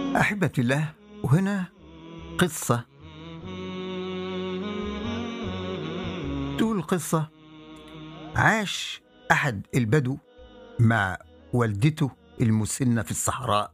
أحبتي الله وهنا قصة تقول القصة عاش أحد البدو مع والدته المسنة في الصحراء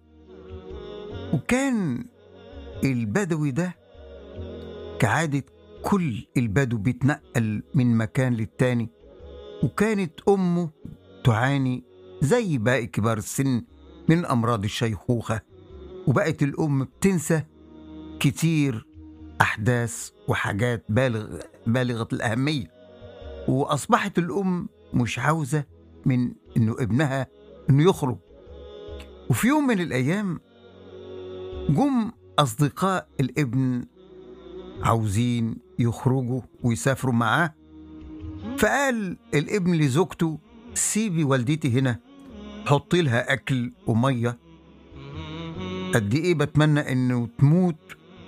وكان البدوي ده كعادة كل البدو بيتنقل من مكان للتاني وكانت أمه تعاني زي باقي كبار السن من أمراض الشيخوخة وبقت الأم بتنسى كتير أحداث وحاجات بالغ بالغة الأهمية وأصبحت الأم مش عاوزة من إنه ابنها إنه يخرج وفي يوم من الأيام جم أصدقاء الابن عاوزين يخرجوا ويسافروا معاه فقال الابن لزوجته سيبي والدتي هنا حطي لها أكل ومية قد إيه بتمنى إنه تموت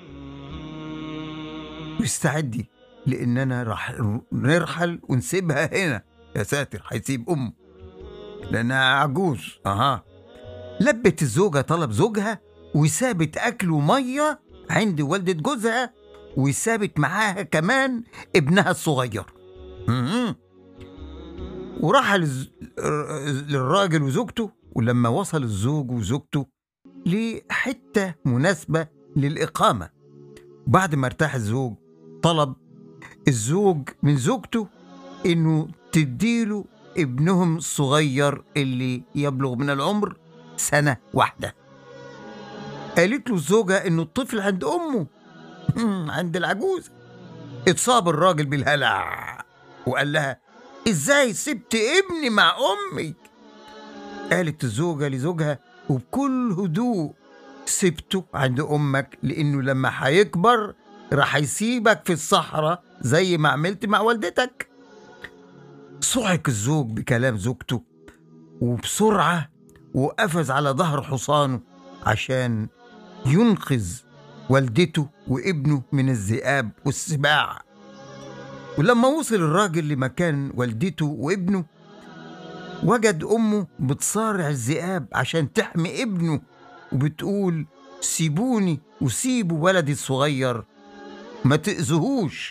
واستعدي لأننا راح نرحل ونسيبها هنا يا ساتر هيسيب أمه لأنها عجوز أها لبت الزوجة طلب زوجها وسابت أكل ومية عند والدة جوزها وسابت معاها كمان ابنها الصغير مم. وراح لز- للراجل وزوجته ولما وصل الزوج وزوجته لحتة مناسبة للإقامة بعد ما ارتاح الزوج طلب الزوج من زوجته إنه تديله ابنهم الصغير اللي يبلغ من العمر سنة واحدة قالت له الزوجة إنه الطفل عند أمه عند العجوز اتصاب الراجل بالهلع وقال لها ازاي سبت ابني مع امي قالت الزوجة لزوجها وبكل هدوء سبته عند امك لانه لما هيكبر راح يسيبك في الصحراء زي ما عملت مع والدتك صعق الزوج بكلام زوجته وبسرعة وقفز على ظهر حصانه عشان ينقذ والدته وابنه من الذئاب والسباع ولما وصل الراجل لمكان والدته وابنه وجد امه بتصارع الذئاب عشان تحمي ابنه وبتقول سيبوني وسيبوا ولدي الصغير ما تأذوهوش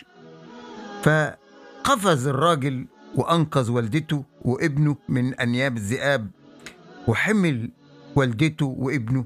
فقفز الراجل وأنقذ والدته وابنه من أنياب الذئاب وحمل والدته وابنه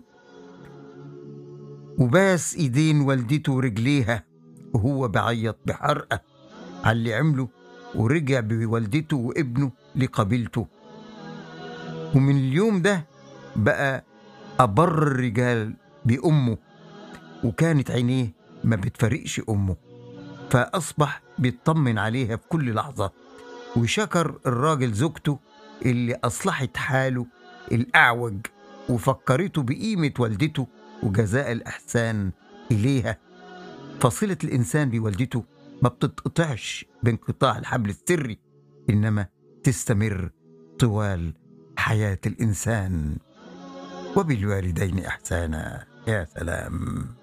وباس ايدين والدته ورجليها وهو بعيط بحرقه على اللي عمله ورجع بوالدته وابنه لقبيلته ومن اليوم ده بقى أبر الرجال بأمه وكانت عينيه ما بتفرقش أمه فأصبح بيطمن عليها في كل لحظة وشكر الراجل زوجته اللي أصلحت حاله الأعوج وفكرته بقيمة والدته وجزاء الإحسان إليها فصلة الإنسان بوالدته ما بتتقطعش بانقطاع الحبل السري إنما تستمر طوال حياة الإنسان وبالوالدين إحسانا يا سلام